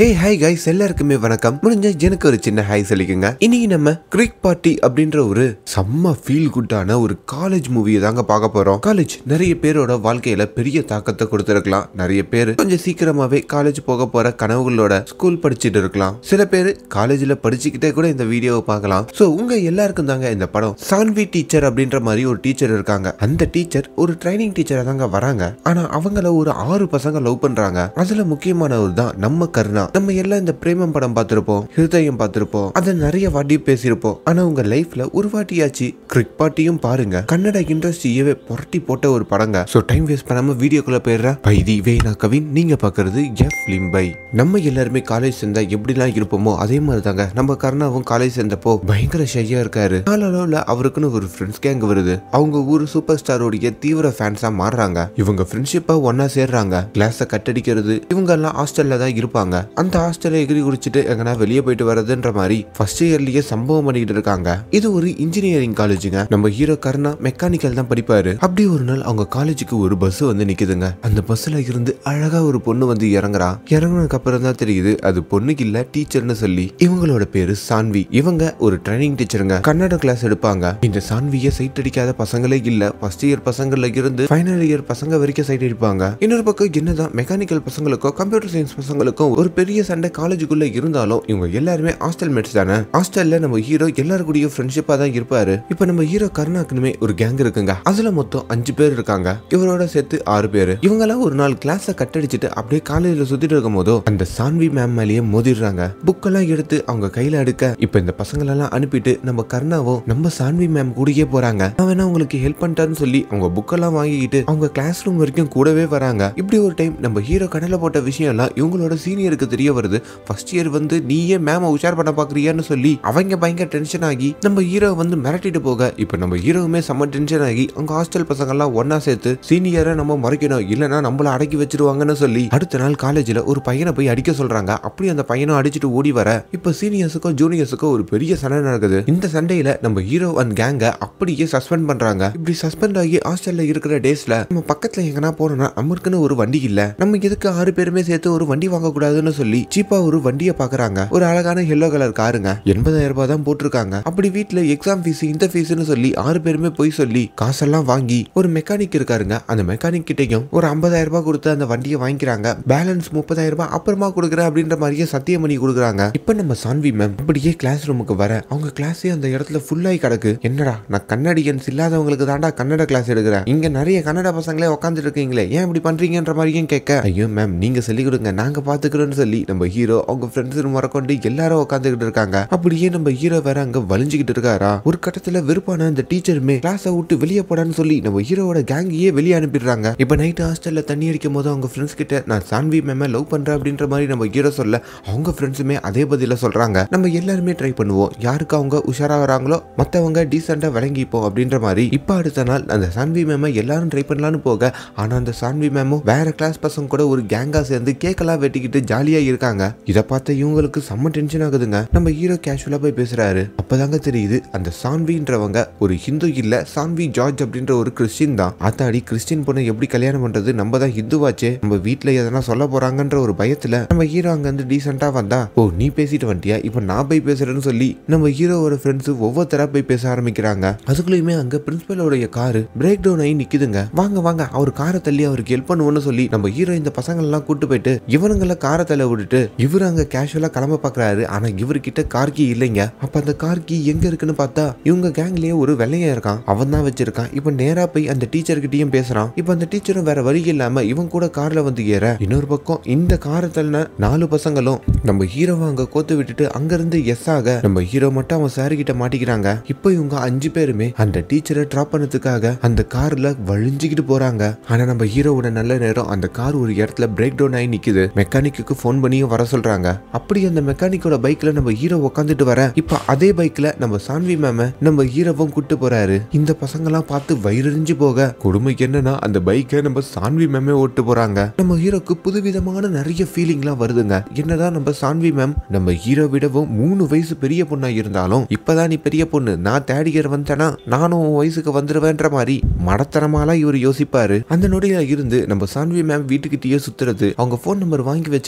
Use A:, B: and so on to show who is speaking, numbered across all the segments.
A: hey hi guys எல்லாருக்குமே வணக்கம் முடிஞ்ச எனக்கு ஒரு சின்ன ஹாய் சொல்லிக்கோங்க இன்னைக்கு நம்ம கிரிக் பார்ட்டி அப்படின்ற ஒரு செம்ம ஃபீல் குட்டான ஒரு காலேஜ் மூவியை தாங்க பார்க்க போறோம் காலேஜ் நிறைய பேரோட வாழ்க்கையில பெரிய தாக்கத்தை கொடுத்துருக்கலாம் நிறைய பேர் கொஞ்சம் சீக்கிரமாவே காலேஜ் போக போற கனவுகளோட ஸ்கூல் படிச்சுட்டு இருக்கலாம் சில பேர் காலேஜ்ல படிச்சுக்கிட்டே கூட இந்த வீடியோவை பார்க்கலாம் சோ உங்க எல்லாருக்கும் தாங்க இந்த படம் சான்வி டீச்சர் அப்படின்ற மாதிரி ஒரு டீச்சர் இருக்காங்க அந்த டீச்சர் ஒரு ட்ரைனிங் டீச்சரா தாங்க வராங்க ஆனா அவங்கள ஒரு ஆறு பசங்க லவ் பண்றாங்க அதுல முக்கியமானவர் தான் நம்ம கருணா நம்ம எல்லாம் இந்த பிரேமம் படம் பார்த்திருப்போம் ஹிருதயம் பார்த்திருப்போம் அதை நிறைய வாட்டி பேசியிருப்போம் ஆனா உங்க லைஃப்ல ஒரு வாட்டியாச்சு கிரிக் பார்ட்டியும் பாருங்க கன்னட இண்டஸ்ட்ரியவே புரட்டி போட்ட ஒரு படங்க சோ டைம் வேஸ்ட் பண்ணாம வீடியோக்குள்ள போயிடுறேன் பை தி வே நான் கவின் நீங்க பாக்குறது எஃப் லிம்பை நம்ம எல்லாருமே காலேஜ் சேர்ந்தா எப்படிலாம் இருப்போமோ அதே மாதிரி தாங்க நம்ம கருணாவும் காலேஜ் சேர்ந்தப்போ பயங்கர ஷையா இருக்காரு நாளளவுல அவருக்குன்னு ஒரு ஃப்ரெண்ட்ஸ் கேங் வருது அவங்க ஊர் சூப்பர் ஸ்டாரோடைய தீவிர ஃபேன்ஸா மாறுறாங்க இவங்க ஃப்ரெண்ட்ஷிப்பா ஒன்னா சேர்றாங்க கிளாஸ கட்டடிக்கிறது இவங்க எல்லாம் ஹாஸ்டல்ல தான் இருப்பாங்க அந்த ஹாஸ்டல்ல எகிரி குடிச்சிட்டு எங்கன்னா வெளியே போயிட்டு வர்றதுன்ற மாதிரி ஃபர்ஸ்ட் இயர்லயே சம்பவம் பண்ணிட்டு இருக்காங்க இது ஒரு இன்ஜினியரிங் காலேஜுங்க நம்ம ஹீரோ கருணா மெக்கானிக்கல் தான் படிப்பாரு அப்படி ஒரு நாள் அவங்க காலேஜுக்கு ஒரு பஸ் வந்து நிக்குதுங்க அந்த பஸ்ல இருந்து அழகா ஒரு பொண்ணு வந்து இறங்குறா இறங்குனதுக்கு அப்புறம் தான் தெரியுது அது பொண்ணுக்கு இல்ல டீச்சர்னு சொல்லி இவங்களோட பேரு சான்வி இவங்க ஒரு ட்ரைனிங் டீச்சருங்க கன்னட கிளாஸ் எடுப்பாங்க இந்த சான்விய சைட் அடிக்காத பசங்களே இல்ல ஃபர்ஸ்ட் இயர் பசங்கள்ல இருந்து ஃபைனல் இயர் பசங்க வரைக்கும் சைட் அடிப்பாங்க இன்னொரு பக்கம் என்னதான் மெக்கானிக்கல் பசங்களுக்கும் கம்ப்யூட்டர் சயின்ஸ் பசங்களுக்கும் ஒரு பெரிய சண்டை காலேஜுக்குள்ள இருந்தாலும் இவங்க எல்லாருமே ஹாஸ்டல் மேட்ஸ் தானே ஹாஸ்டல்ல நம்ம ஹீரோ எல்லாரு கூடயும் ஃப்ரெண்ட்ஷிப்பா தான் இருப்பாரு இப்போ நம்ம ஹீரோ கருணாக்குனுமே ஒரு கேங் இருக்குங்க அதுல மொத்தம் அஞ்சு பேர் இருக்காங்க இவரோட சேர்த்து ஆறு பேர் இவங்கெல்லாம் ஒரு நாள் கிளாஸ கட்டடிச்சிட்டு அப்படியே காலேஜ்ல சுத்திட்டு இருக்கும் போதோ அந்த சான்வி மேம் மேலேயே மோதிடுறாங்க புக்கெல்லாம் எடுத்து அவங்க கையில எடுக்க இப்போ இந்த பசங்களெல்லாம் அனுப்பிட்டு நம்ம கருணாவோ நம்ம சான்வி மேம் கூடயே போறாங்க நான் வேணா உங்களுக்கு ஹெல்ப் பண்ணிட்டான்னு சொல்லி அவங்க புக்கெல்லாம் வாங்கிக்கிட்டு அவங்க கிளாஸ் ரூம் வரைக்கும் கூடவே வராங்க இப்படி ஒரு டைம் நம்ம ஹீரோ கடல போட்ட விஷயம் எல்லாம் இவங்களோட சீனியருக்கு தெரிய வருது ஃபர்ஸ்ட் இயர் வந்து நீயே மேம உஷார் பண்ண பாக்குறியான்னு சொல்லி அவங்க பயங்கர டென்ஷன் ஆகி நம்ம ஹீரோ வந்து மிரட்டிட்டு போக இப்போ நம்ம ஹீரோவுமே செம்ம டென்ஷன் ஆகி அவங்க ஹாஸ்டல் பசங்க எல்லாம் ஒன்னா சேர்த்து சீனியரை நம்ம மறைக்கணும் இல்லைன்னா நம்மள அடக்கி வச்சிருவாங்கன்னு சொல்லி அடுத்த நாள் காலேஜ்ல ஒரு பையனை போய் அடிக்க சொல்றாங்க அப்படி அந்த பையனும் அடிச்சுட்டு ஓடி வர இப்போ சீனியர்ஸுக்கும் ஜூனியர்ஸுக்கும் ஒரு பெரிய சண்டை நடக்குது இந்த சண்டையில நம்ம ஹீரோ அண்ட் கேங்க அப்படியே சஸ்பெண்ட் பண்றாங்க இப்படி சஸ்பெண்ட் ஆகி ஹாஸ்டல்ல இருக்கிற டேஸ்ல நம்ம பக்கத்துல எங்கனா போனோம்னா நம்மளுக்குன்னு ஒரு வண்டி இல்ல நம்ம எதுக்கு ஆறு பேருமே சேர்த்து ஒரு வண்டி வாங்க கூடாதுன்னு சொல்லி சீப்பா ஒரு வண்டியை பாக்குறாங்க ஒரு அழகான எல்லோ கலர் காருங்க எண்பதாயிரம் ரூபாய் தான் போட்டிருக்காங்க அப்படி வீட்ல எக்ஸாம் ஃபீஸ் இந்த ஃபீஸ்னு சொல்லி ஆறு பேருமே போய் சொல்லி காசெல்லாம் வாங்கி ஒரு மெக்கானிக் இருக்காருங்க அந்த மெக்கானிக் கிட்டையும் ஒரு ஐம்பதாயிரம் ரூபாய் கொடுத்து அந்த வண்டியை வாங்கிக்கிறாங்க பேலன்ஸ் முப்பதாயிரம் ரூபாய் அப்புறமா கொடுக்குறேன் அப்படின்ற மாதிரியே சத்தியம் பண்ணி கொடுக்குறாங்க இப்ப நம்ம சான்வி மேம் அப்படியே கிளாஸ் ரூமுக்கு வர அவங்க கிளாஸே அந்த இடத்துல ஃபுல்லாகி கிடக்கு என்னடா நான் கன்னடியன்ஸ் இல்லாதவங்களுக்கு தாண்டா கன்னட கிளாஸ் எடுக்கிறேன் இங்க நிறைய கன்னட பசங்களே உட்காந்துட்டு இருக்கீங்களே ஏன் இப்படி பண்றீங்கன்ற மாதிரியும் கேட்க ஐயோ மேம் நீங்க சொல்லிக் கொடுங்க நாங்க பாத்துக்கிறோம்னு சொல்லி நம்ம ஹீரோ அவங்க ஃப்ரெண்ட்ஸ் முறக்கொண்டு எல்லாரும் உட்காந்துக்கிட்டு இருக்காங்க அப்படியே நம்ம ஹீரோ வேற அங்க வலிஞ்சுக்கிட்டு இருக்காரா ஒரு கட்டத்துல வெறுப்பான அந்த டீச்சருமே கிளாஸை விட்டு வெளியே போடான்னு சொல்லி நம்ம ஹீரோவோட கேங்கையே வெளியே அனுப்பிடுறாங்க இப்போ நைட் ஹாஸ்டல்ல தண்ணி அடிக்கும் போது அவங்க ஃப்ரெண்ட்ஸ் கிட்ட நான் சான்வி மேம லவ் பண்றேன் அப்படின்ற மாதிரி நம்ம ஹீரோ சொல்ல அவங்க ஃப்ரெண்ட்ஸுமே அதே பதில சொல்றாங்க நம்ம எல்லாருமே ட்ரை பண்ணுவோம் யாருக்கு அவங்க உஷாரா வராங்களோ மத்தவங்க டீசெண்டா விளங்கிப்போம் அப்படின்ற மாதிரி இப்போ அடுத்த நாள் அந்த சான்வி மேம எல்லாரும் ட்ரை பண்ணலான்னு போக ஆனா அந்த சான்வி மேமும் வேற கிளாஸ் பசங்க கூட ஒரு கேங்கா சேர்ந்து கேக்கெல்லாம் வெட்டிக்கிட்டு ஜாலியா இருக்காங்க இதை பார்த்த இவங்களுக்கு செம்ம டென்ஷன் ஆகுதுங்க நம்ம ஹீரோ கேஷுவலா போய் பேசுறாரு அப்பதாங்க தெரியுது அந்த சான்வின்றவங்க ஒரு ஹிந்து இல்ல சான்வி ஜார்ஜ் அப்படின்ற ஒரு கிறிஸ்டின் தான் ஆத்தாடி கிறிஸ்டின் பொண்ணை எப்படி கல்யாணம் பண்றது நம்ம தான் ஹிந்துவாச்சே நம்ம வீட்ல எதனா சொல்ல போறாங்கன்ற ஒரு பயத்துல நம்ம ஹீரோ அங்க இருந்து டீசெண்டா வந்தா ஓ நீ பேசிட்டு வந்துட்டியா இப்ப நான் போய் பேசுறேன்னு சொல்லி நம்ம ஹீரோவோட ஃப்ரெண்ட்ஸ் ஒவ்வொருத்தரா போய் பேச ஆரம்பிக்கிறாங்க அதுக்குள்ளயுமே அங்க பிரின்சிபலோடைய காரு பிரேக் டவுன் ஆகி நிக்குதுங்க வாங்க வாங்க அவர் காரை தள்ளி அவருக்கு ஹெல்ப் பண்ணுவோம்னு சொல்லி நம்ம ஹீரோ இந்த பசங்க எல்லாம் கூட்டு போயிட்டு இவனுங்கள காரை தள்ள விட்டுட்டு இவர் அங்க கேஷுவலா கிளம்ப பாக்குறாரு ஆனா இவர்கிட்ட கார் கீ இல்லைங்க அப்ப அந்த கார் கீ எங்க இருக்குன்னு பார்த்தா இவங்க கேங்லயே ஒரு வெள்ளையன் இருக்கான் அவன் தான் வச்சிருக்கான் இப்ப நேரா போய் அந்த டீச்சர் கிட்டயும் பேசுறான் இப்ப அந்த டீச்சரும் வேற வழி இல்லாம இவன் கூட கார்ல வந்து ஏற இன்னொரு பக்கம் இந்த காரை தள்ளின நாலு பசங்களும் நம்ம ஹீரோவை அங்க கோத்து விட்டுட்டு அங்க இருந்து எஸ் ஆக நம்ம ஹீரோ மட்டும் அவன் சாரி கிட்ட மாட்டிக்கிறாங்க இப்போ இவங்க அஞ்சு பேருமே அந்த டீச்சரை டிராப் பண்ணதுக்காக அந்த கார்ல வழிஞ்சுக்கிட்டு போறாங்க ஆனா நம்ம ஹீரோவோட நல்ல நேரம் அந்த கார் ஒரு இடத்துல பிரேக் டவுன் ஆகி நிக்குது மெக்கானிக்கு ஃபோன் பண்ணியும் வர சொல்றாங்க அப்படி அந்த மெக்கானிக்கோட பைக்ல நம்ம ஹீரோ உட்காந்துட்டு வர இப்ப அதே பைக்ல நம்ம சான்வி மேம நம்ம ஹீரோவும் கூட்டு போறாரு இந்த பசங்கெல்லாம் பார்த்து வயிறறிஞ்சு போக கொடுமைக்கு என்னன்னா அந்த பைக்கை நம்ம சான்வி மேமே ஓட்டு போறாங்க நம்ம ஹீரோக்கு புதுவிதமான நிறைய ஃபீலிங்லாம் வருதுங்க என்னதான் நம்ம சான்வி மேம் நம்ம ஹீரோ விடவும் மூணு வயசு பெரிய பொண்ணா இருந்தாலும் இப்பதான் நீ பெரிய பொண்ணு நான் தேர்ட் இயர் வந்தேன்னா நானும் உன் வயசுக்கு வந்துருவேன்ற மாதிரி மடத்தனமாலாம் இவர் யோசிப்பாரு அந்த நொடியில இருந்து நம்ம சான்வி மேம் வீட்டுக்கிட்டயே சுத்துறது அவங்க ஃபோன் நம்பர் வாங்கி வச்சுக்கிட்டு அவங்க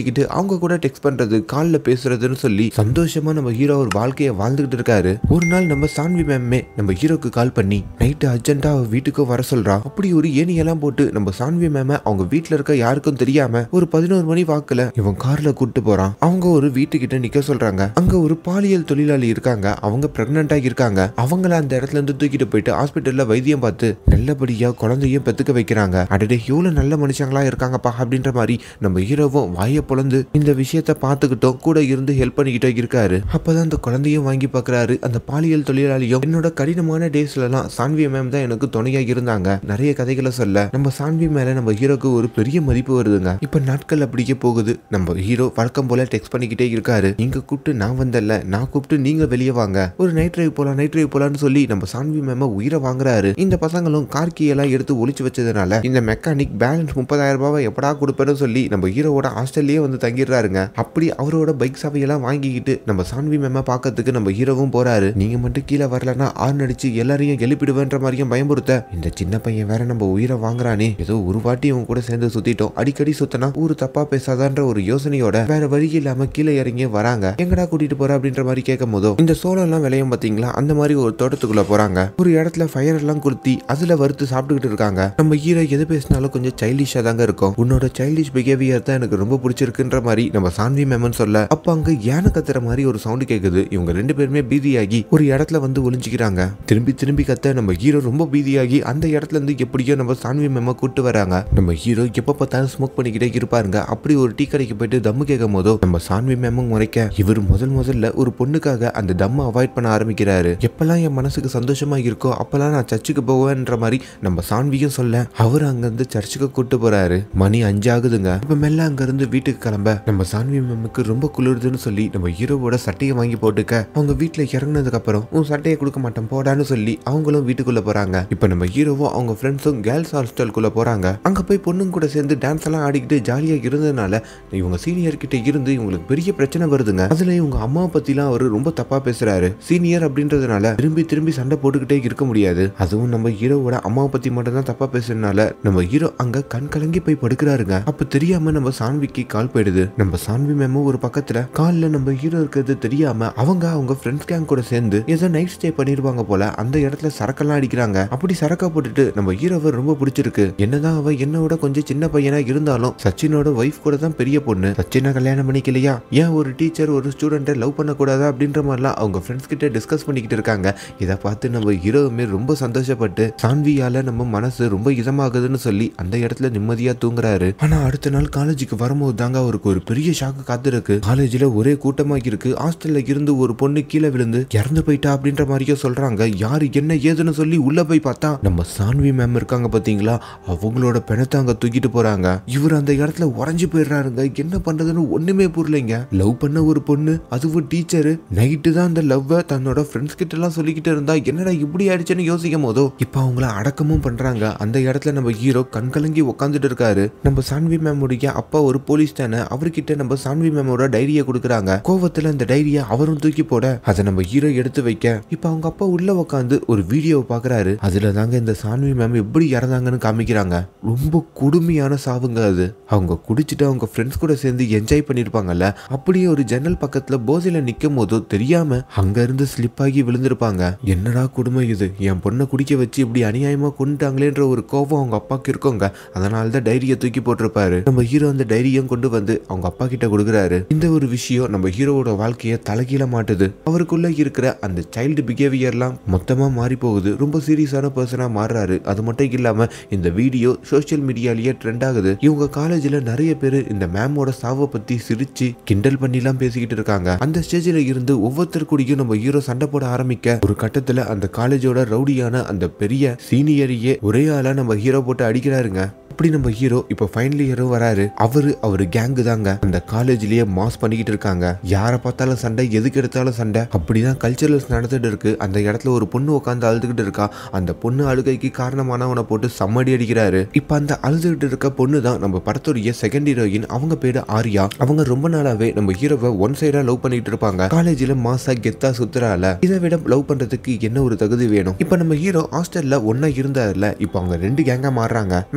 A: அவங்க கூட டெக்ஸ்ட் பண்றது கால்ல பேசுறதுன்னு சொல்லி சந்தோஷமா நம்ம ஹீரோ ஒரு வாழ்க்கையை வாழ்ந்துகிட்டு இருக்காரு ஒரு நாள் நம்ம சான்வி மேமே நம்ம ஹீரோக்கு கால் பண்ணி நைட்டு அர்ஜென்ட்டா அவ வீட்டுக்கு வர சொல்றா அப்படி ஒரு ஏணியெல்லாம் போட்டு நம்ம சான்வி மேம அவங்க வீட்டுல இருக்க யாருக்கும் தெரியாம ஒரு பதினோரு மணி வாக்குல இவன் கார்ல கூட்டு போறான் அவங்க ஒரு வீட்டுக்கிட்ட நிக்க சொல்றாங்க அங்க ஒரு பாலியல் தொழிலாளி இருக்காங்க அவங்க பிரெக்னண்டா இருக்காங்க அவங்கள அந்த இடத்துல இருந்து தூக்கிட்டு போயிட்டு ஹாஸ்பிட்டல்ல வைத்தியம் பார்த்து நல்லபடியா குழந்தையும் பெத்துக்க வைக்கிறாங்க அடடே எவ்வளவு நல்ல மனுஷங்களா இருக்காங்கப்பா அப்படின்ற மாதிரி நம்ம ஹீரோவும் வாயை பொழந்து இந்த விஷயத்த பார்த்துக்கிட்டோம் கூட இருந்து ஹெல்ப் பண்ணிக்கிட்டோ இருக்காரு அப்பதான் அந்த குழந்தையும் வாங்கி பார்க்கறாரு அந்த பாலியல் தொழிலாளியும் என்னோட கடினமான டேஸ்ல எல்லாம் சான்வி மேம் தான் எனக்கு துணையா இருந்தாங்க நிறைய கதைகளை சொல்ல நம்ம சான்வி மேல நம்ம ஹீரோக்கு ஒரு பெரிய மதிப்பு வருதுங்க இப்ப நாட்கள் அப்படியே போகுது நம்ம ஹீரோ வழக்கம் போல டெக்ஸ்ட் பண்ணிக்கிட்டே இருக்காரு நீங்க கூப்பிட்டு நான் வந்தல நான் கூப்பிட்டு நீங்க வெளியே வாங்க ஒரு நைட் டிரைவ் போலாம் நைட் டிரைவ் போலாம்னு சொல்லி நம்ம சான்வி மேம உயிரை வாங்குறாரு இந்த பசங்களும் கார் கீ எல்லாம் எடுத்து ஒளிச்சு வச்சதுனால இந்த மெக்கானிக் பேலன்ஸ் முப்பதாயிரம் ரூபாய் எப்படா கொடுப்பேன்னு சொல்லி நம்ம ஹீரோவோட ஹாஸ்டல்லே வந்து தங்கிடுறாருங்க அப்படி அவரோட பைக் சாவியெல்லாம் வாங்கிக்கிட்டு நம்ம சான்வி மேம பார்க்கறதுக்கு நம்ம ஹீரோவும் போறாரு நீங்க மட்டும் கீழே வரலன்னா ஆறு அடிச்சு எல்லாரையும் எழுப்பிடுவேன்ற மாதிரியும் பயமுறுத்த இந்த சின்ன பையன் வேற நம்ம உயிரை வாங்குறானே ஏதோ ஒரு வாட்டி அவங்க கூட சேர்ந்து சுத்திட்டோம் அடிக்கடி சுத்தினா ஊரு தப்பா பேசாதான்ற ஒரு யோசனையோட வேற வழி இல்லாம கீழே இறங்கி வராங்க எங்கடா கூட்டிட்டு போற அப்படின்ற மாதிரி கேட்கும் போதோ இந்த சோளம் எல்லாம் விளையும் பாத்தீங்களா அந்த மாதிரி ஒரு தோட்டத்துக்குள்ள போறாங்க ஒரு இடத்துல ஃபயர் எல்லாம் கொளுத்தி அதுல வறுத்து சாப்பிட்டுக்கிட்டு இருக்காங்க நம்ம ஹீரோ எது பேசினாலும் கொஞ்சம் சைல்டிஷா தாங்க இருக்கும் உன்னோட சைல்டிஷ் பிஹேவியர் தான் எனக்கு ரொம்ப பிடிச்சிருக்குன்ற மாதிரி நம்ம சான்வி மேமன் சொல்ல அப்ப அங்க யானை கத்துற மாதிரி ஒரு சவுண்ட் கேக்குது இவங்க ரெண்டு பேருமே பீதியாகி ஒரு இடத்துல வந்து ஒளிஞ்சுக்கிறாங்க திரும்பி திரும்பி கத்த நம்ம ஹீரோ ரொம்ப பீதியாகி அந்த இடத்துல இருந்து எப்படியோ நம்ம சான்வி மேம கூட்டு வராங்க நம்ம ஹீரோ எப்ப பார்த்தாலும் ஸ்மோக் பண்ணிக்கிட்டே இருப்பாருங்க அப்படி ஒரு டீ கடைக்கு போயிட்டு தம்மு கேட்கும் போதோ நம்ம சான்வி மேமும் முறைக்க இவர் முதல் முதல்ல ஒரு பொண்ணுக்காக அந்த தம்மை அவாய்ட் பண்ண ஆரம்பிக்கிறாரு எப்பெல்லாம் என் மனசுக்கு சந்தோஷமா இருக்கோ அப்பெல்லாம் நான் சர்ச்சுக்கு போவேன்ற மாதிரி நம்ம சான்வியும் சொல்ல அவர் அங்கிருந்து சர்ச்சுக்கு கூட்டு போறாரு மணி அஞ்சாகுதுங்க இப்ப மெல்ல அங்க இருந்து வீட்டுக்கு கிளம்ப நம்ம சான்வி மேமுக்கு ரொம்ப குளிருதுன்னு சொல்லி நம்ம ஹீரோவோட சட்டையை வாங்கி போட்டுக்க அவங்க வீட்டுல இறங்குனதுக்கு அப்புறம் உன் சட்டையை கொடுக்க மாட்டேன் போடான்னு சொல்லி அவங்களும் வீட்டுக்குள்ள போறாங்க இப்ப நம்ம ஹீரோவும் அவங்க ஃப்ரெண்ட்ஸும் கேர்ள்ஸ் ஹாஸ்டலுக்குள்ள போறாங்க அங்க போய் பொண்ணுங்க கூட சேர்ந்து டான்ஸ் எல்லாம் ஆடிக்கிட்டு ஜாலியா இருந்ததுனால இவங்க சீனியர் கிட்ட இருந்து இவங்களுக்கு பெரிய பிரச்சனை வருதுங்க அதுல இவங்க அம்மா பத்திலாம் அவர் ரொம்ப தப்பா பேசுறாரு சீனியர் அப்படின்றதுனால திரும்பி திரும்பி சண்டை போட்டுக்கிட்டே இருக்க முடியாது அதுவும் நம்ம ஹீரோவோட அம்மாவை பத்தி மட்டும் தான் தப்பா பேசுறதுனால நம்ம ஹீரோ அங்க கண் கலங்கி போய் படுக்கிறாருங்க அப்ப தெரியாம நம்ம சான்விக்கு கால் போயிடுது நம்ம சான்வி மேமும் ஒரு பக்கத்துல கால்ல நம்ம ஹீரோ இருக்கிறது தெரியாம அவங்க அவங்க ஃப்ரெண்ட்ஸ் கேங் கூட சேர்ந்து ஏதோ நைட் ஸ்டே பண்ணிருவாங்க போல அந்த இடத்துல சரக்கெல்லாம் அடிக்கிறாங்க அப்படி சரக்கா போட்டுட்டு நம்ம ஹீரோவை ரொம்ப பிடிச்சிருக்கு என்னதான் அவ என்னோட கொஞ்சம் சின்ன பையனா இருந்தாலும் சச்சினோட ஒய்ஃப் கூட தான் பெரிய பொண்ணு சச்சினை கல்யாணம் பண்ணிக்கலையா ஏன் ஒரு டீச்சர் ஒரு ஸ்டூடெண்ட்டை லவ் பண்ணக்கூடாதா அப்படின்ற மாதிரிலாம் அவங்க ஃப்ரெண்ட்ஸ் கிட்ட டிஸ்கஸ் பண்ணிக்கிட்டு இருக்காங்க இதை பார்த்து நம்ம ஹீரோவுமே ரொம்ப சந்தோஷப்பட்டு சான்வியால நம்ம மனசு ரொம்ப இதமாகுதுன்னு சொல்லி அந்த இடத்துல நிம்மதியா தூங்குறாரு ஆனா அடுத்த நாள் காலேஜுக்கு வரும்போது தாங்க அவருக்கு ஒரு பெரிய ஷாக்கு காத்திருக்கு காலேஜ்ல ஒரே கூட்டமா இருக்கு ஹாஸ்டல்ல இருந்து ஒரு பொண்ணு கீழே விழுந்து இறந்து போயிட்டா அப்படின்ற மாதிரியே சொல்றாங்க யாரு என்ன ஏதுன்னு சொல்லி உள்ள போய் பார்த்தா நம்ம சான்வி மேம் இருக்காங்க பாத்தீங்களா அவங்களோட பிணத்தை அங்க தூக்கிட்டு போறாங்க இவர் அந்த இடத்துல உறைஞ்சு போயிடுறாருங்க என்ன பண்றதுன்னு ஒண்ணுமே புரியலைங்க லவ் பண்ண ஒரு பொண்ணு அதுவும் டீச்சரு நைட்டு தான் அந்த லவ்வை தன்னோட ஃப்ரெண்ட்ஸ் கிட்ட எல்லாம் சொல்லிக்கிட்டு இருந்தா என்னடா இப்படி ஆயிடுச்சுன்னு யோசிக்கும் போதோ இப்ப அவங்கள அடக்கமும் பண்றாங்க அந்த இடத்துல நம்ம ஹீரோ கண் கலங்கி உட்காந்துட்டு இருக்காரு நம்ம சான்வி மேமுடைய அப்பா ஒரு போலீஸ் தானே அவர்கிட்ட நம்ம சான்வி மேமோட டைரியை கொடுக்குறாங்க கோவத்துல அந்த டைரியை அவரும் தூக்கி போட அதை நம்ம ஹீரோ எடுத்து வைக்க இப்ப அவங்க அப்பா உள்ள உட்காந்து ஒரு வீடியோவை பாக்குறாரு அதுல தாங்க இந்த சான்வி மேம் எப்படி இறந்தாங்கன்னு காமிக்கிறாங்க ரொம்ப கொடுமையான சாவுங்க அது அவங்க குடிச்சிட்டு அவங்க ஃப்ரெண்ட்ஸ் கூட சேர்ந்து என்ஜாய் பண்ணிருப்பாங்கல்ல அப்படியே ஒரு ஜன்னல் பக்கத்துல போதையில நிக்கும் போதோ தெரியாம அங்க இருந்து ஸ்லிப் ஆகி விழுந்திருப்பாங்க என்னடா கொடுமை இது என் பொண்ணை குடிக்க வச்சு இப்படி அநியாயமா கொண்டுட்டாங்களேன்ற ஒரு கோபம் அவங்க அப்பாக்கு இருக்கோங்க அதனால தான் டைரியை தூக்கி போட்டிருப்பாரு நம்ம ஹீரோ அந்த டைரியும் கொண்டு வந்து அவங்க அப்பா கிட்ட கொடுக்குறாரு இந்த ஒரு விஷயம் நம்ம ஹீரோவோட வாழ்க்கையை தலைகீழ மாட்டுது அவருக்குள்ள இருக்கிற அந்த சைல்டு பிஹேவியர்லாம் மொத்தமா மாறி போகுது ரொம்ப சீரியஸான பர்சனா மாறுறாரு அது மட்டும் இல்லாம இந்த வீடியோ சோஷியல் மீடியாலயே ட்ரெண்ட் ஆகுது இவங்க காலேஜ்ல நிறைய பேர் இந்த மேமோட சாவை பத்தி சிரிச்சு கிண்டல் பண்ணிலாம் பேசிக்கிட்டு இருக்காங்க அந்த ஸ்டேஜ்ல இருந்து ஒவ்வொருத்தர் கூடயும் நம்ம ஹீரோ சண்டை போட ஆரம்பிக்க ஒரு கட்டத்துல அந்த காலேஜோட ரவுடியான அந்த பெரிய சீனியரையே ஒரே ஆளா நம்ம ஹீரோ போட்டு அடிக்கிறாருங்க அப்படி நம்ம ஹீரோ இப்போ ஃபைனல் இயரும் வராரு அவரு அவர் கேங்கு தாங்க அந்த காலேஜ்லயே மாஸ் பண்ணிக்கிட்டு இருக்காங்க யாரை பார்த்தாலும் சண்டை எதுக்கு எடுத்தாலும் சண்டை அப்படிதான் கல்ச்சரல்ஸ் நடந்துட்டு இருக்கு அந்த இடத்துல ஒரு பொண்ணு உட்காந்து அழுதுகிட்டு இருக்கா அந்த பொண்ணு அழுகைக்கு காரணமானவனை போட்டு சம்மடி அடிக்கிறாரு இப்போ அந்த அழுதுகிட்டு இருக்க பொண்ணு தான் நம்ம படத்துடைய செகண்ட் ஹீரோயின் அவங்க பேரு ஆர்யா அவங்க ரொம்ப நாளாவே நம்ம ஹீரோவை ஒன் சைடா லவ் பண்ணிட்டு இருப்பாங்க காலேஜ்ல மாசா கெத்தா சுத்துறால இதை விட லவ் பண்றதுக்கு என்ன ஒரு தகுதி வேணும் இப்போ நம்ம ஹீரோ ஹாஸ்டல்ல ஒன்னா இருந்தாருல இப்போ அவங்க ரெண்டு கேங்கா மாறுறாங்க மெக்கானிக்கல்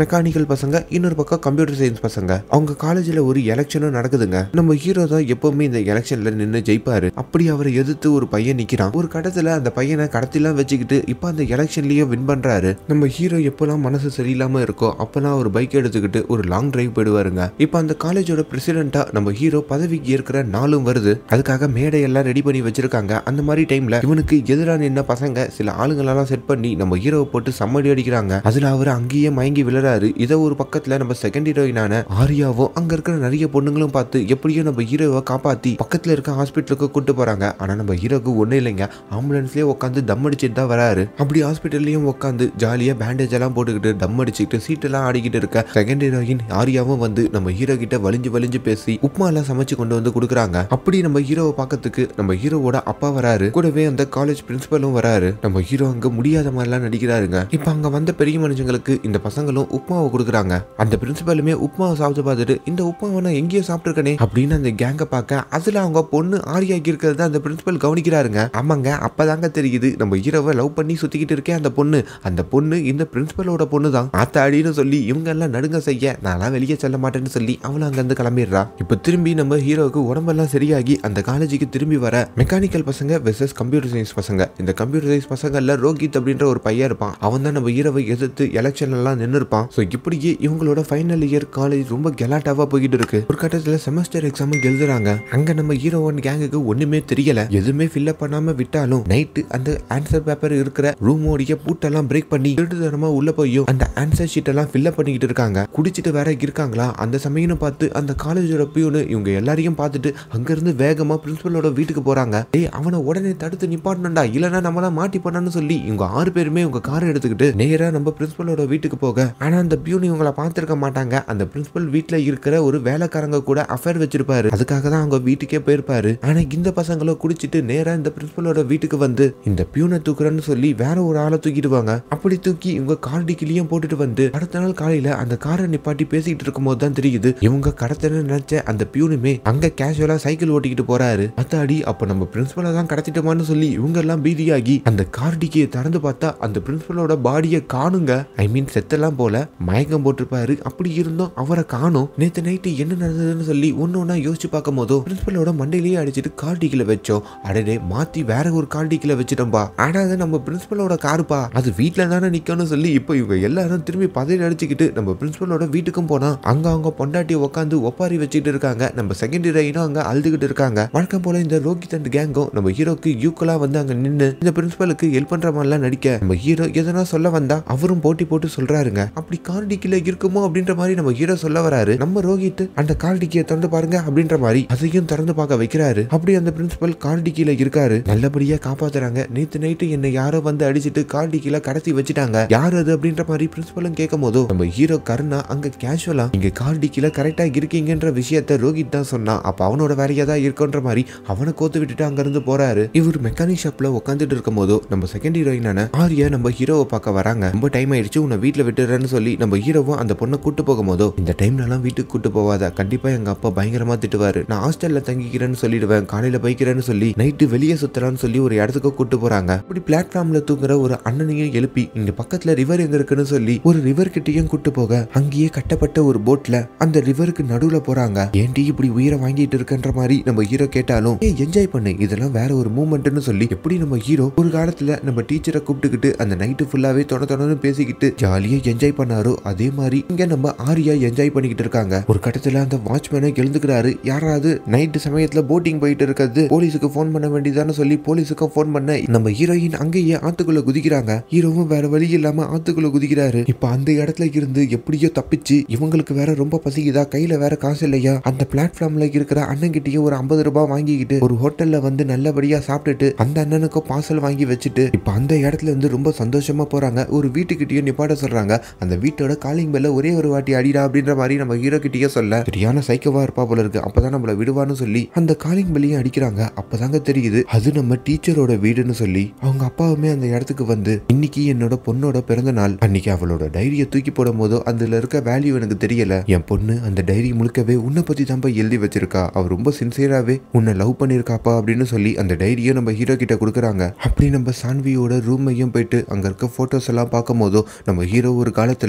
A: மெக்கானிக்கல் பசங்க இன்னொரு பக்கம் கம்ப்யூட்டர் சயின்ஸ் பசங்க அவங்க காலேஜ்ல ஒரு எலெக்ஷனும் நடக்குதுங்க நம்ம ஹீரோ தான் எப்பவுமே இந்த எலெக்ஷன்ல நின்று ஜெயிப்பாரு அப்படி அவரை எதிர்த்து ஒரு பையன் நிக்கிறான் ஒரு கட்டத்துல அந்த பையனை கடத்திலாம் வச்சுக்கிட்டு இப்ப அந்த எலெக்ஷன்லயே வின் பண்றாரு நம்ம ஹீரோ எப்பெல்லாம் மனசு சரியில்லாம இருக்கோ அப்பெல்லாம் ஒரு பைக் எடுத்துக்கிட்டு ஒரு லாங் டிரைவ் போயிடுவாருங்க இப்ப அந்த காலேஜோட பிரசிடென்ட்டா நம்ம ஹீரோ பதவிக்கு ஏற்கிற நாளும் வருது அதுக்காக மேடையெல்லாம் ரெடி பண்ணி வச்சிருக்காங்க அந்த மாதிரி டைம்ல இவனுக்கு எதிராக நின்ன பசங்க சில ஆளுங்களெல்லாம் செட் பண்ணி நம்ம ஹீரோவை போட்டு சம்மடி அடிக்கிறாங்க அதுல அவர் அங்கேயே மயங்கி விழுறாரு இதை ஒரு பக்கத்துல நம்ம செகண்ட் ஹீரோயினான ஆரியாவும் அங்க இருக்கிற நிறைய பொண்ணுங்களும் பார்த்து எப்படியோ நம்ம ஹீரோவை காப்பாத்தி பக்கத்துல இருக்க ஹாஸ்பிட்டலுக்கு கூட்டு போறாங்க ஆனா நம்ம ஹீரோக்கு ஒண்ணு இல்லைங்க ஆம்புலன்ஸ்லயே உட்காந்து தம் அடிச்சிட்டு தான் வராரு அப்படி ஹாஸ்பிட்டல்லயும் உட்காந்து ஜாலியா பேண்டேஜ் எல்லாம் போட்டுக்கிட்டு டம் அடிச்சுக்கிட்டு சீட்டெல்லாம் ஆடிக்கிட்டு இருக்க செகண்ட் ஹீரோயின் ஆரியாவும் வந்து நம்ம ஹீரோ கிட்ட வலிஞ்சு வலிஞ்சு பேசி உப்மா எல்லாம் சமைச்சு கொண்டு வந்து கொடுக்குறாங்க அப்படி நம்ம ஹீரோவை பார்க்கறதுக்கு நம்ம ஹீரோவோட அப்பா வராரு கூடவே அந்த காலேஜ் பிரின்சிபலும் வராரு நம்ம ஹீரோ அங்க முடியாத மாதிரிலாம் நடிக்கிறாருங்க இப்ப அங்க வந்த பெரிய மனுஷங்களுக்கு இந்த பசங்களும் உப்மாவை கொடுக்குறாங்க அந்த பிரின்சிபலுமே உப்மாவை சாப்பிட்டு பார்த்துட்டு இந்த உப்மாவை நான் எங்கேயோ சாப்பிட்டுருக்கனே அப்படின்னு அந்த கேங்கை பார்க்க அதுல அவங்க பொண்ணு ஆரியாக்கி இருக்கிறத அந்த பிரின்சிபல் கவனிக்கிறாருங்க ஆமாங்க அப்பதாங்க தெரியுது நம்ம ஹீரோவை லவ் பண்ணி சுத்திக்கிட்டு இருக்கேன் அந்த பொண்ணு அந்த பொண்ணு இந்த பிரின்சிபலோட பொண்ணு தான் ஆத்தாடின்னு சொல்லி இவங்க எல்லாம் நடுங்க செய்ய நான்லாம் வெளியே செல்ல மாட்டேன்னு சொல்லி அவளும் அங்கிருந்து கிளம்பிடுறா இப்ப திரும்பி நம்ம ஹீரோவுக்கு உடம்பெல்லாம் சரியாகி அந்த காலேஜுக்கு திரும்பி வர மெக்கானிக்கல் பசங்க வெர்சஸ் கம்ப்யூட்டர் சயின்ஸ் பசங்க இந்த கம்ப்யூட்டர் சயின்ஸ் பசங்கள்ல ரோஹித் அப்படின்ற ஒரு பையன் இருப்பான் அவன் தான் நம்ம ஹீரோவை எதிர்த்து எலெக்ஷன் எல்லாம் நின்று இருப்பான் ஸோ இப்படியே இவங்களோட ஃபைனல் இயர் காலேஜ் ரொம்ப கெலாட்டாவா போய்கிட்டு இருக்கு ஒரு கட்டத்தில் செமஸ்டர் எக்ஸாம் எழுதுறாங்க அங்க நம்ம ஹீரோ ஒன் கேங்குக்கு ஒண்ணுமே தெரியல எதுவுமே ஃபில்அப் பண்ணாம விட்டாலும் நைட்டு அந்த ஆன்சர் பேப்பர் இருக்கிற ரூமோடைய பூட்டெல்லாம் பிரேக் பண்ணி திருட்டுத்தனமா உள்ள போயும் அந்த ஆன்சர் ஷீட் எல்லாம் ஃபில்அப் பண்ணிக்கிட்டு இருக்காங்க குடிச்சிட்டு வேற இருக்காங்களா அந்த சமயம் பார்த்து அந்த காலேஜோட பியூனு இவங்க எல்லாரையும் பார்த்துட்டு அங்கிருந்து வேகமா பிரின்சிபலோட வீட்டுக்கு போறாங்க ஏய் அவனை உடனே தடுத்து நிப்பாட்டணும்டா இல்லைன்னா நம்மள மாட்டி பண்ணான்னு சொல்லி இவங்க ஆறு பேருமே இவங்க காரை எடுத்துக்கிட்டு நேரா நம்ம பிரின்சிபலோட வீட்டுக்கு போக ஆனா அந்த பியூன் இவங்கள பார்த்திருக்க மாட்டாங்க அந்த பிரின்சிபல் வீட்டுல இருக்கிற ஒரு வேலைக்காரங்க கூட அஃபேர் வச்சிருப்பாரு அதுக்காக தான் அவங்க வீட்டுக்கே போயிருப்பாரு ஆனா இந்த பசங்களும் குடிச்சிட்டு நேரா இந்த பிரின்சிபலோட வீட்டுக்கு வந்து இந்த பியூனை தூக்குறேன்னு சொல்லி வேற ஒரு ஆளை தூக்கிடுவாங்க அப்படி தூக்கி இவங்க கார் டிக்கிலையும் போட்டுட்டு வந்து அடுத்த நாள் காலையில அந்த காரை நிப்பாட்டி பேசிக்கிட்டு இருக்கும் போது தான் தெரியுது இவங்க கடத்தன்னு நினைச்ச அந்த பியூனுமே அங்க கேஷுவலா சைக்கிள் ஓட்டிக்கிட்டு போறாரு அத்தாடி அப்ப நம்ம பிரின்சிபலை தான் கடத்திட்டோமான்னு சொல்லி இவங்க எல்லாம் பீதியாகி அந்த கார் டிக்கியை திறந்து பார்த்தா அந்த பிரின்சிபலோட பாடியை காணுங்க ஐ மீன் செத்தெல்லாம் போல மயக்கம் போட்டிருப்பாரு அப்படி இருந்தும் அவரை காணும் நேத்து நைட்டு என்ன நடந்ததுன்னு சொல்லி ஒன்னு ஒன்னா யோசிச்சு பார்க்கும் போதோ பிரின்சிபலோட மண்டையிலேயே அடிச்சிட்டு கார் டிக்கில வச்சோம் அடடே மாத்தி வேற ஒரு கார் டிக்கில வச்சுட்டோம்பா ஆனா அது நம்ம பிரின்சிபலோட காருப்பா அது வீட்ல தானே நிக்கணும்னு சொல்லி இப்போ இவங்க எல்லாரும் திரும்பி பதவி அடிச்சுக்கிட்டு நம்ம பிரின்சிபலோட வீட்டுக்கும் போனா அங்க அவங்க பொண்டாட்டி உட்காந்து ஒப்பாரி வச்சுட்டு இருக்காங்க நம்ம செகண்ட் ஹீரோயினும் அங்க அழுதுகிட்டு இருக்காங்க வழக்கம் போல இந்த ரோஹித் அண்ட் கேங்கும் நம்ம ஹீரோக்கு யூக்கலா வந்து அங்க நின்னு இந்த பிரின்சிபலுக்கு ஹெல்ப் பண்ற மாதிரிலாம் நடிக்க நம்ம ஹீரோ எதனா சொல்ல வந்தா அவரும் போட்டி போட்டு சொல்றாருங்க அப்படி கார் டிக்கில இருக்குமோ அப்படின்ற மாதிரி நம்ம ஹீரோ சொல்ல வராரு நம்ம ரோஹித் அந்த கார் டிக்கியை திறந்து பாருங்க அப்படின்ற மாதிரி அதையும் திறந்து பார்க்க வைக்கிறாரு அப்படி அந்த பிரின்சிபல் கார் டிக்கில இருக்காரு நல்லபடியா காப்பாத்துறாங்க நேத்து நைட்டு என்ன யாரோ வந்து அடிச்சிட்டு கார் டிக்கில கடத்தி வச்சுட்டாங்க யார் அது அப்படின்ற மாதிரி பிரின்சிபலும் கேட்கும் போதோ நம்ம ஹீரோ கருணா அங்க கேஷுவலா இங்க கார் டிக்கில கரெக்டா இருக்கீங்கன்ற விஷயத்த ரோஹித் தான் சொன்னா அப்ப அவனோட வேலையா தான் இருக்குன்ற மாதிரி அவனை கோத்து விட்டுட்டு அங்க இருந்து போறாரு இவர் மெக்கானிக் ஷாப்ல உட்காந்துட்டு இருக்கும் போதோ நம்ம செகண்ட் ஹீரோயினான ஆரியா நம்ம ஹீரோவை பார்க்க வராங்க ரொம்ப டைம் ஆயிடுச்சு உன்னை வீட்டுல விட்டுறேன்னு சொல்லி நம்ம ஹீரோவும் அந்த பொண்ணை கூட்டு போகும்போதோ இந்த டைம்லலாம் வீட்டுக்கு கூட்டு போவாத கண்டிப்பா எங்க அப்பா பயங்கரமா திட்டுவாரு நான் ஹாஸ்டல்ல தங்கிக்கிறேன்னு சொல்லிடுவேன் காலையில பைக்கிறேன்னு சொல்லி நைட்டு வெளியே சுத்தலாம்னு சொல்லி ஒரு இடத்துக்கு கூட்டு போறாங்க இப்படி பிளாட்ஃபார்ம்ல தூங்குற ஒரு அண்ணனையும் எழுப்பி இங்க பக்கத்துல ரிவர் எங்க இருக்குன்னு சொல்லி ஒரு ரிவர் கிட்டயும் கூட்டு போக அங்கேயே கட்டப்பட்ட ஒரு போட்ல அந்த ரிவருக்கு நடுவுல போறாங்க ஏன்டி இப்படி உயிரை வாங்கிட்டு இருக்கன்ற மாதிரி நம்ம ஹீரோ கேட்டாலும் ஏய் என்ஜாய் பண்ணு இதெல்லாம் வேற ஒரு மூமெண்ட்னு சொல்லி எப்படி நம்ம ஹீரோ ஒரு காலத்துல நம்ம டீச்சரை கூப்பிட்டுக்கிட்டு அந்த நைட்டு ஃபுல்லாவே தொட தொடர்ந்து பேசிக்கிட்டு ஜாலியா என்ஜாய் பண்ணாரோ அதே மாதிரி இங்க நம்ம ஆரியா என்ஜாய் பண்ணிக்கிட்டு இருக்காங்க ஒரு கட்டத்துல அந்த வாட்ச்மேனை எழுந்துக்கிறாரு யாராவது நைட்டு சமயத்துல போட்டிங் போயிட்டு இருக்கிறது போலீஸுக்கு ஃபோன் பண்ண வேண்டியதான்னு சொல்லி போலீஸுக்கு ஃபோன் பண்ண நம்ம ஹீரோயின் அங்கேயே ஆத்துக்குள்ள குதிக்கிறாங்க ஹீரோவும் வேற வழி இல்லாம ஆத்துக்குள்ள குதிக்கிறாரு இப்ப அந்த இடத்துல இருந்து எப்படியோ தப்பிச்சு இவங்களுக்கு வேற ரொம்ப பசிக்குதா கையில வேற காசு இல்லையா அந்த பிளாட்ஃபார்ம்ல இருக்கிற அண்ணன்கிட்டயும் ஒரு ஐம்பது ரூபாய் வாங்கிக்கிட்டு ஒரு ஹோட்டல்ல வந்து நல்லபடியா சாப்பிட்டுட்டு அந்த அண்ணனுக்கும் பார்சல் வாங்கி வச்சுட்டு இப்ப அந்த இடத்துல இருந்து ரொம்ப சந்தோஷமா போறாங்க ஒரு வீட்டுக்கிட்டயும் நிப்பாட்ட சொல்றாங்க அந்த வீட்டோட காலிங் பெல்ல ஒரே ஒரு வாட்டி அடிடா அப்படின்ற மாதிரி நம்ம ஹீரோ கிட்டயே சொல்ல சரியான சைக்கவா இருப்பா போல இருக்கு அப்பதான் நம்மள விடுவான்னு சொல்லி அந்த காலிங் பெல்லையும் அடிக்கிறாங்க அப்பதாங்க தெரியுது அது நம்ம டீச்சரோட வீடுன்னு சொல்லி அவங்க அப்பாவுமே அந்த இடத்துக்கு வந்து இன்னைக்கு என்னோட பொண்ணோட பிறந்த நாள் அன்னைக்கு அவளோட டைரியை தூக்கி போடும் போதோ அதுல இருக்க வேல்யூ எனக்கு தெரியல என் பொண்ணு அந்த டைரி முழுக்கவே உன்னை பத்தி தான் போய் எழுதி வச்சிருக்கா அவ ரொம்ப சின்சியராவே உன்னை லவ் பண்ணிருக்காப்பா அப்படின்னு சொல்லி அந்த டைரியை நம்ம ஹீரோ கிட்ட கொடுக்குறாங்க அப்படி நம்ம சான்வியோட ரூமையும் போயிட்டு அங்க இருக்க போட்டோஸ் எல்லாம் பார்க்கும் போதோ நம்ம ஹீரோ ஒரு காலத்துல நம்ம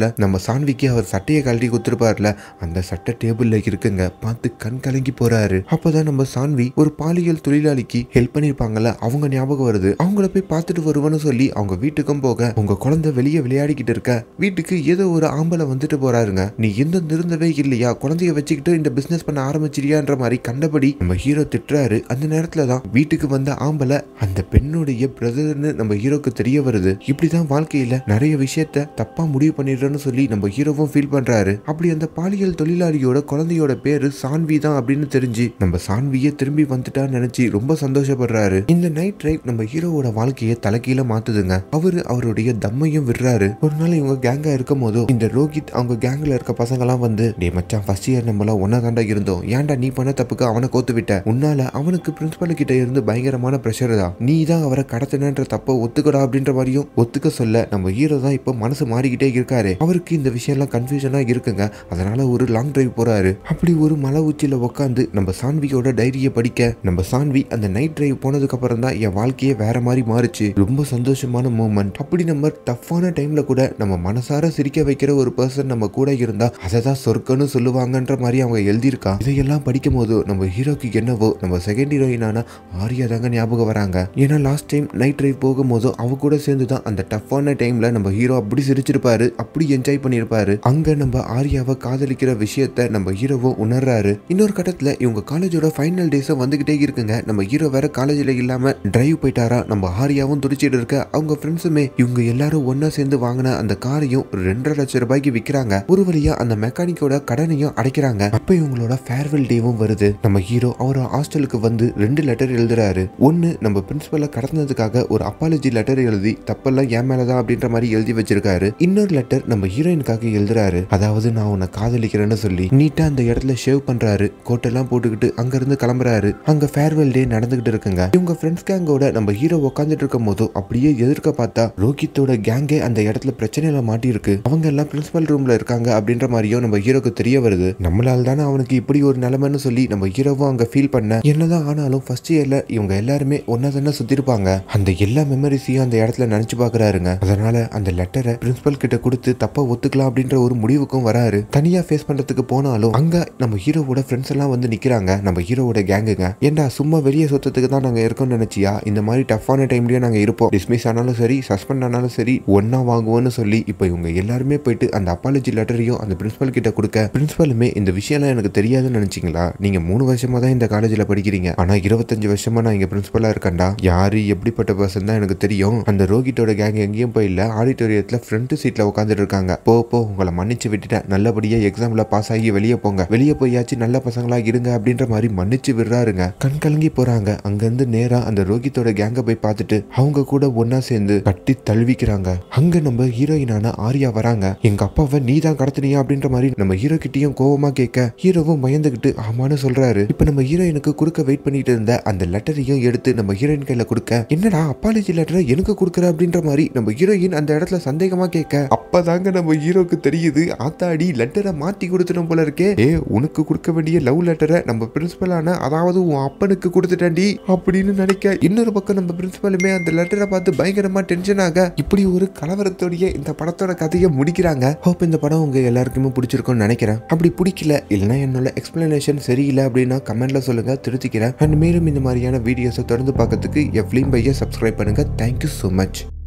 A: சான்விக்கு அவர் சட்டையை கழட்டி கொடுத்துருப்பார்ல அந்த சட்டை டேபிள்ல இருக்குங்க பார்த்து கண் கலங்கி போறாரு அப்பதான் நம்ம சான்வி ஒரு பாலியல் தொழிலாளிக்கு ஹெல்ப் பண்ணிருப்பாங்கல்ல அவங்க ஞாபகம் வருது அவங்கள போய் பார்த்துட்டு வருவேன்னு சொல்லி அவங்க வீட்டுக்கும் போக உங்க குழந்தை வெளியே விளையாடிக்கிட்டு இருக்க வீட்டுக்கு ஏதோ ஒரு ஆம்பளை வந்துட்டு போறாருங்க நீ எந்த நிருந்தவே இல்லையா குழந்தைய வச்சுக்கிட்டு இந்த பிசினஸ் பண்ண ஆரம்பிச்சிரியான்ற மாதிரி கண்டபடி நம்ம ஹீரோ திட்டுறாரு அந்த நேரத்துல தான் வீட்டுக்கு வந்த ஆம்பளை அந்த பெண்ணுடைய பிரதர்னு நம்ம ஹீரோக்கு தெரிய வருது இப்படிதான் வாழ்க்கையில நிறைய விஷயத்த தப்பா முடிவு பண்ணிடுறோன்னு சொல்லி நம்ம ஹீரோவும் ஃபீல் பண்றாரு அப்படி அந்த பாலியல் தொழிலாளியோட குழந்தையோட பேரு சான்வி தான் அப்படின்னு தெரிஞ்சு நம்ம சான்வியே திரும்பி வந்துட்டான்னு நினைச்சு ரொம்ப சந்தோஷப்படுறாரு இந்த நைட் ரைட் நம்ம ஹீரோவோட வாழ்க்கையை தலைகீழ மாத்துதுங்க அவரு அவருடைய தம்மையும் விடுறாரு ஒரு நாள் இவங்க கேங்கா இருக்கும் போதும் இந்த ரோஹித் அவங்க கேங்ல இருக்க பசங்கலாம் வந்து டே மச்சான் ஃபர்ஸ்ட் இயர் நம்மளாம் ஒன்னா தாண்டா இருந்தோம் ஏன்டா நீ பண்ண தப்புக்கு அவனை கோத்து விட்ட உன்னால அவனுக்கு பிரின்சிபல் கிட்ட இருந்து பயங்கரமான ப்ரெஷர் தான் நீ தான் அவரை கடத்தினன்ற தப்ப ஒத்துக்கடா அப்படின்ற மாதிரியும் ஒத்துக்க சொல்ல நம்ம ஹீரோ தான் இப்போ மனசு மாறிக்கிட்டே இருக்காரு அவருக்கு இந்த விஷயம்லாம் கன்ஃபியூஷனா இருக்குங்க அதனால ஒரு லாங் டிரைவ் போறாரு அப்படி ஒரு மலை உச்சியில உட்காந்து நம்ம சான்வியோட டைரியை படிக்க நம்ம சான்வி அந்த நைட் டிரைவ் போனதுக்கு அப்புறம் தான் என் வாழ்க்கையே வேற மாதிரி மாறுச்சு ரொம்ப சந்தோஷமான மூமெண்ட் அப்படி நம்ம டஃப்பான டைம்ல கூட நம்ம மனசார சிரிக்க வைக்கிற ஒரு பர்சன் நம்ம கூட இருந்தா அதை தான் சொர்க்கம்னு சொல்லுவாங்கன்ற மாதிரி அவங்க எழுதியிருக்கா இதையெல்லாம் படிக்கும் போது நம்ம ஹீரோக்கு என்னவோ நம்ம செகண்ட் ஹீரோயினான ஆரியா தாங்க ஞாபகம் வராங்க ஏன்னா லாஸ்ட் டைம் நைட் டிரைவ் போகும்போதும் அவ கூட சேர்ந்து தான் அந்த டஃப்பான டைம்ல நம்ம ஹீரோ அப்படி சிரிச்சிருப்பாரு அப்படி என்ஜாய் பண்ணியிருப்பாரு அங்க நம்ம ஆரியாவை காதலிக்கிற விஷயத்த நம்ம ஹீரோவும் உணர்றாரு இன்னொரு கட்டத்துல இவங்க காலேஜோட ஃபைனல் டேஸும் வந்துகிட்டே இருக்குங்க நம்ம ஹீரோ வேற காலேஜ்ல இல்லாம டிரைவ் போயிட்டாரா நம்ம ஆரியாவும் துடிச்சிட்டு இருக்க அவங்க ஃப்ரெண்ட்ஸுமே இவங்க எல்லாரும் ஒண்ணா சேர்ந்து வாங்கின அந்த காரையும் ரெண்டரை லட்சம் ரூபாய்க்கு விக்கிறாங்க ஒரு வழியா அந்த மெக்கானிக்கோட கடனையும் அடைக்கிறாங்க அப்ப இவங்களோட ஃபேர்வெல் டேவும் வருது நம்ம ஹீரோ அவர் ஹாஸ்டலுக்கு வந்து ரெண்டு லெட்டர் எழுதுறாரு ஒன்னு நம்ம பிரின்சிபலை கடந்ததுக்காக ஒரு அப்பாலஜி லெட்டர் எழுதி தப்பெல்லாம் என் மேலதான் அப்படின்ற மாதிரி எழுதி வச்சிருக்காரு இன்னொரு லெட்டர் நம்ம ஹீரோயினுக்காக எழுதுறாரு அதாவது நான் உன்னை காதலிக்கிறேன்னு சொல்லி நீட்டா அந்த இடத்துல ஷேவ் பண்றாரு கோட்டெல்லாம் போட்டுக்கிட்டு அங்க இருந்து கிளம்புறாரு அங்க ஃபேர்வெல் டே நடந்துகிட்டு இருக்குங்க இவங்க ஃப்ரெண்ட்ஸ் கேங்கோட நம்ம ஹீரோ உட்காந்துட்டு இருக்கும் போதும் அப்படியே எதிர்க்க பார்த்தா ரோஹித்தோட கேங்கே அந்த இடத்துல பிரச்சனையில மாட்டி இருக்கு அவங்க எல்லாம் பிரின்சிபல் ரூம்ல இருக்காங்க அப்படின்ற மாதிரியும் நம்ம ஹீரோக்கு தெரிய வருது நம்மளால தானே அவனுக்கு இப்படி ஒரு நிலைமைன்னு சொல்லி நம்ம ஹீரோவும் அங்க ஃபீல் பண்ண என்னதான் ஆனாலும் ஃபர்ஸ்ட் இயர்ல இவங்க எல்லாருமே ஒன்னா தானே சுத்திருப்பாங்க அந்த எல்லா மெமரிஸையும் அந்த இடத்துல நினைச்சு பாக்குறாருங்க அதனால அந்த லெட்டரை பிரின்சிபல் கிட்ட கொடுத்து தப்பா ஒத்துக்கலாம் அப்படின்ற ஒரு முடிவுக்கும் வராரு தனியா ஃபேஸ் பண்றதுக்கு போனாலும் அங்க நம்ம ஹீரோவோட ஃப்ரெண்ட்ஸ் எல்லாம் வந்து நிக்கிறாங்க நம்ம ஹீரோவோட கேங்குங்க ஏன்டா சும்மா வெளியே சுத்தத்துக்கு தான் நாங்க இருக்கோம்னு நினைச்சியா இந்த மாதிரி டஃப்பான டைம்லயும் நாங்க இருப்போம் டிஸ்மிஸ் ஆனாலும் சரி சஸ்பெண்ட் ஆனாலும் சரி ஒன்னா வாங்குவோம்னு சொல்லி இப்போ இவங்க எல்லாருமே போயிட்டு அந்த அப்பாலஜி லெட்டரையும் அந்த பிரின்சிபல் கிட்ட கொடுக்க பிரின்சிபலுமே இந்த விஷயம்லாம் எனக்கு தெரியாதுன்னு நினைச்சீங்களா நீங்க மூணு வருஷமா தான் இந்த காலேஜ்ல படிக்கிறீங்க ஆனா இருபத்தஞ்சு வருஷமா நான் இங்க பிரின்சிபலா இருக்கேன்டா யாரு எப்படிப்பட்ட பர்சன் தான் எனக்கு தெரியும் அந்த ரோஹிட்டோட கேங் எங்கேயும் போயில ஆடிட்டோரியத்துல ஃப்ரண்ட் சீட்ல உட்காந்துட்டு இருக்காங்க போ போ உங்களை மன்னிச்சு விட்டுட்டேன் நல்லபடியா எக்ஸாம்ல பாஸ் ஆகி வெளியே போங்க வெளியே போயாச்சும் நல்ல பசங்களா இருங்க அப்படின்ற மாதிரி மன்னிச்சு விடுறாருங்க கண் கலங்கி போறாங்க அங்கிருந்து நேரா அந்த ரோஹித்தோட கேங்க போய் பார்த்துட்டு அவங்க கூட ஒன்னா சேர்ந்து கட்டி தழுவிக்கிறாங்க அங்க நம்ம ஹீரோயினான ஆரியா வராங்க எங்க அப்பாவை நீ தான் கடத்தினியா அப்படின்ற மாதிரி நம்ம ஹீரோ கிட்டயும் கோவமா கேட்க ஹீரோவும் பயந்துகிட்டு ஆமான்னு சொல்றாரு இப்ப நம்ம ஹீரோயினுக்கு கொடுக்க வெயிட் பண்ணிட்டு இருந்த அந்த லெட்டரையும் எடுத்து நம்ம ஹீரோயின் கையில கொடுக்க என்னடா அப்பாலஜி லெட்டரை எனக்கு கொடுக்குற அப்படின்ற மாதிரி நம்ம ஹீரோயின் அந்த இடத்துல சந்தேகமா கேட்க அப்பதாங்க நம்ம ஹீரோக்கு தெரியுது ஆத்தாடி லெட்டரை மாத்தி கொடுத்துட்டோம் போல இருக்கே ஏ உனக்கு கொடுக்க வேண்டிய லவ் லெட்டரை நம்ம பிரின்சிபலான அதாவது உன் அப்பனுக்கு கொடுத்துட்டாண்டி அப்படின்னு நினைக்க இன்னொரு பக்கம் நம்ம பிரின்சிபலுமே அந்த லெட்டரை பார்த்து பயங்கரமா டென்ஷன் ஆக இப்படி ஒரு கலவரத்தோடைய இந்த படத்தோட கதையை முடிக்கிறாங்க ஹோப் இந்த படம் உங்க எல்லாருக்குமே பிடிச்சிருக்கும்னு நினைக்கிறேன் அப்படி பிடிக்கல இல்லைன்னா என்னோட எக்ஸ்பிளனேஷன் சரியில்லை அப்படின்னா கமெண்ட்ல சொல்லுங்க திருத்திக்கிறேன் அண்ட் மேலும் இந்த மாதிரியான வீடியோஸை தொடர்ந்து பார்க்கறதுக்கு எவ்லிம் பையை சப்ஸ்கிரைப் பண்ணுங்க தேங்க்யூ ஸோ மச்